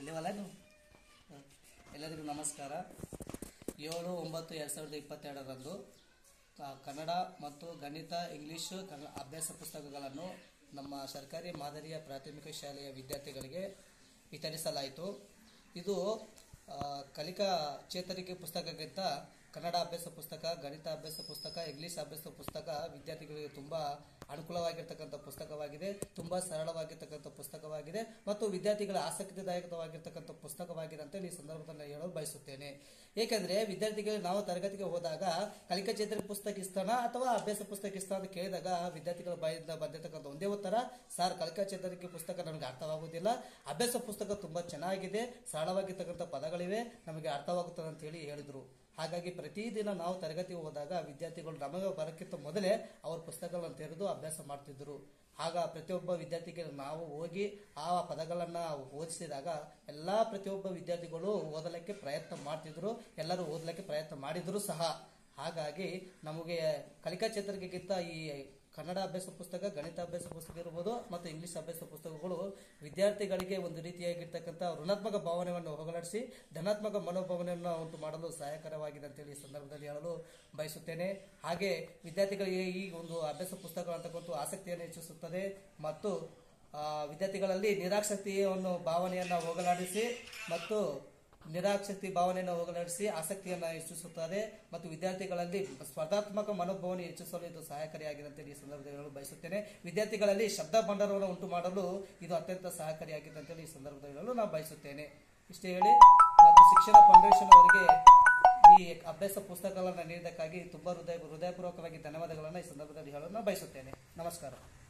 ಎಲ್ಲಿವಲ್ಲ ನೀವು ಹ. ಎಲ್ಲರಿಗೂ ನಮಸ್ಕಾರ ಏಳು ಒಂಬತ್ತು ಎರಡು ಸಾವಿರದ ಇಪ್ಪತ್ತೆರಡರಂದು ಆ, ಕನ್ನಡ ಮತ್ತು ಗಣಿತ ಇಂಗ್ಲಿಷ್ ಕನ್ನಡ ಅಭ್ಯಾಸ ಪುಸ್ತಕಗಳನ್ನು ನಮ್ಮ ಸರ್ಕಾರಿ ಮಾದರಿಯ ಪ್ರಾಥಮಿಕ ಶಾಲೆಯ ವಿದ್ಯಾರ್ಥಿಗಳಿಗೆ ವಿತರಿಸಲಾಯಿತು ಇದು ಆ, ಕಲಿಕಾ ಚೇತರಿಕೆ ಪುಸ್ತಕಕ್ಕಿಂತ ಕನ್ನಡ ಅಭ್ಯಾಸ ಪುಸ್ತಕ ಗಣಿತ ಅಭ್ಯಾಸ ಪುಸ್ತಕ ಇಂಗ್ಲಿಷ್ ಅಭ್ಯಾಸ ಪುಸ್ತಕ ವಿದ್ಯಾರ್ಥಿಗಳಿಗೆ ತುಂಬ ಅನುಕೂಲವಾಗಿರ್ತಕ್ಕಂಥ ಪುಸ್ತಕವಾಗಿದೆ ತುಂಬ ಸರಳವಾಗಿರ್ತಕ್ಕಂಥ ಪುಸ್ತಕವಾಗಿದೆ ಮತ್ತು ವಿದ್ಯಾರ್ಥಿಗಳ ಆಸಕ್ತಿದಾಯಕವಾಗಿರ್ತಕ್ಕಂಥ ಪುಸ್ತಕವಾಗಿದೆ ಅಂತ ಈ ಸಂದರ್ಭದಲ್ಲಿ ಹೇಳಲು ಬಯಸುತ್ತೇನೆ ಏಕೆಂದರೆ ವಿದ್ಯಾರ್ಥಿಗಳಿಗೆ ನಾವು ತರಗತಿಗೆ ಹೋದಾಗ ಕಲಿಕಾ ಚೇತರಿಕೆ ಪುಸ್ತಕ ಇಷ್ಟನ ಅಥವಾ ಅಭ್ಯಾಸ ಪುಸ್ತಕ ಇಷ್ಟ ಅಂತ ಕೇಳಿದಾಗ ವಿದ್ಯಾರ್ಥಿಗಳ ಬಾಯಿಂದ ಬಂದಿರತಕ್ಕಂಥ ಒಂದೇ ಉತ್ತರ ಸರ್ ಕಲಿಕಾ ಚೇತರಿಕೆ ಪುಸ್ತಕ ನನಗೆ ಅರ್ಥವಾಗುವುದಿಲ್ಲ ಅಭ್ಯಾಸ ಪುಸ್ತಕ ತುಂಬ ಚೆನ್ನಾಗಿದೆ ಸರಳವಾಗಿರ್ತಕ್ಕಂಥ ಪದಗಳಿವೆ ನಮಗೆ ಅರ್ಥವಾಗುತ್ತದೆ ಅಂತ ಹೇಳಿ ಹೇಳಿದರು ಹಾಗಾಗಿ ಪ್ರತಿದಿನ ನಾವು ತರಗತಿಗೆ ಹೋದಾಗ ವಿದ್ಯಾರ್ಥಿಗಳು ನಮಗೆ ಬರೋಕ್ಕಿಂತ ಮೊದಲೇ ಅವ್ರ ಪುಸ್ತಕಗಳನ್ನು ತೆರೆದು ಅಭ್ಯಾಸ ಮಾಡ್ತಿದ್ದರು ಆಗ ಪ್ರತಿಯೊಬ್ಬ ವಿದ್ಯಾರ್ಥಿಗೆ ನಾವು ಹೋಗಿ ಆ ಪದಗಳನ್ನು ಓದಿಸಿದಾಗ ಎಲ್ಲ ಪ್ರತಿಯೊಬ್ಬ ವಿದ್ಯಾರ್ಥಿಗಳು ಓದಲಿಕ್ಕೆ ಪ್ರಯತ್ನ ಮಾಡ್ತಿದ್ರು ಎಲ್ಲರೂ ಓದಲಿಕ್ಕೆ ಪ್ರಯತ್ನ ಮಾಡಿದ್ರು ಸಹ ಹಾಗಾಗಿ ನಮಗೆ ಕಲಿಕಾ ಚೇತರಿಕೆಗಿಂತ ಈ ಕನ್ನಡ ಅಭ್ಯಾಸ ಪುಸ್ತಕ ಗಣಿತ ಅಭ್ಯಾಸ ಪುಸ್ತಕ ಇರ್ಬೋದು ಮತ್ತು ಇಂಗ್ಲಿಷ್ ಅಭ್ಯಾಸ ಪುಸ್ತಕಗಳು ವಿದ್ಯಾರ್ಥಿಗಳಿಗೆ ಒಂದು ರೀತಿಯಾಗಿರ್ತಕ್ಕಂಥ ಋಣಾತ್ಮಕ ಭಾವನೆಯನ್ನು ಹೋಗಲಾಡಿಸಿ ಧನಾತ್ಮಕ ಮನೋಭಾವನೆಯನ್ನು ಉಂಟು ಮಾಡಲು ಸಹಾಯಕರವಾಗಿದೆ ಅಂತೇಳಿ ಈ ಸಂದರ್ಭದಲ್ಲಿ ಹೇಳಲು ಬಯಸುತ್ತೇನೆ ಹಾಗೆ ವಿದ್ಯಾರ್ಥಿಗಳಿಗೆ ಈ ಒಂದು ಅಭ್ಯಾಸ ಪುಸ್ತಕಗಳು ಅಂತಕ್ಕಂಥ ಆಸಕ್ತಿಯನ್ನು ಹೆಚ್ಚಿಸುತ್ತದೆ ಮತ್ತು ಆ, ವಿದ್ಯಾರ್ಥಿಗಳಲ್ಲಿ ನಿರಾಸಕ್ತಿಯನ್ನು ಭಾವನೆಯನ್ನು ಹೋಗಲಾಡಿಸಿ ಮತ್ತು ನಿರಾಸಕ್ತಿ ಭಾವನೆಯನ್ನು ಹೋಗಲಾಡಿಸಿ ಆಸಕ್ತಿಯನ್ನು ಹೆಚ್ಚಿಸುತ್ತದೆ ಮತ್ತು ವಿದ್ಯಾರ್ಥಿಗಳಲ್ಲಿ ಸ್ಪರ್ಧಾತ್ಮಕ ಮನೋಭಾವನೆ ಹೆಚ್ಚಿಸಲು ಇದು ಸಹಾಯಕಾರಿಯಾಗಿದೆ ಅಂತ ಈ ಸಂದರ್ಭದಲ್ಲಿ ಹೇಳಲು ಬಯಸುತ್ತೇನೆ ವಿದ್ಯಾರ್ಥಿಗಳಲ್ಲಿ ಶಬ್ದ ಭಂಡಾರವನ್ನು ಉಂಟು ಮಾಡಲು ಇದು ಅತ್ಯಂತ ಸಹಾಯಕಾರಿಯಾಗಿದೆ ಅಂತೇಳಿ ಈ ಸಂದರ್ಭದಲ್ಲಿ ಹೇಳಲು ನಾನು ಬಯಸುತ್ತೇನೆ ಇಷ್ಟೇ ಹೇಳಿ ಮತ್ತು ಶಿಕ್ಷಣ ಫೌಂಡೇಶನ್ ಅವರಿಗೆ ಈ ಅಭ್ಯಾಸ ಪುಸ್ತಕಗಳನ್ನು ನೀಡಿದ್ದಕ್ಕಾಗಿ ತುಂಬ ಹೃದಯ ಹೃದಯಪೂರ್ವಕವಾಗಿ ಧನ್ಯವಾದಗಳನ್ನು ಈ ಸಂದರ್ಭದಲ್ಲಿ ಹೇಳಲು ನಾನು ಬಯಸುತ್ತೇನೆ ನಮಸ್ಕಾರ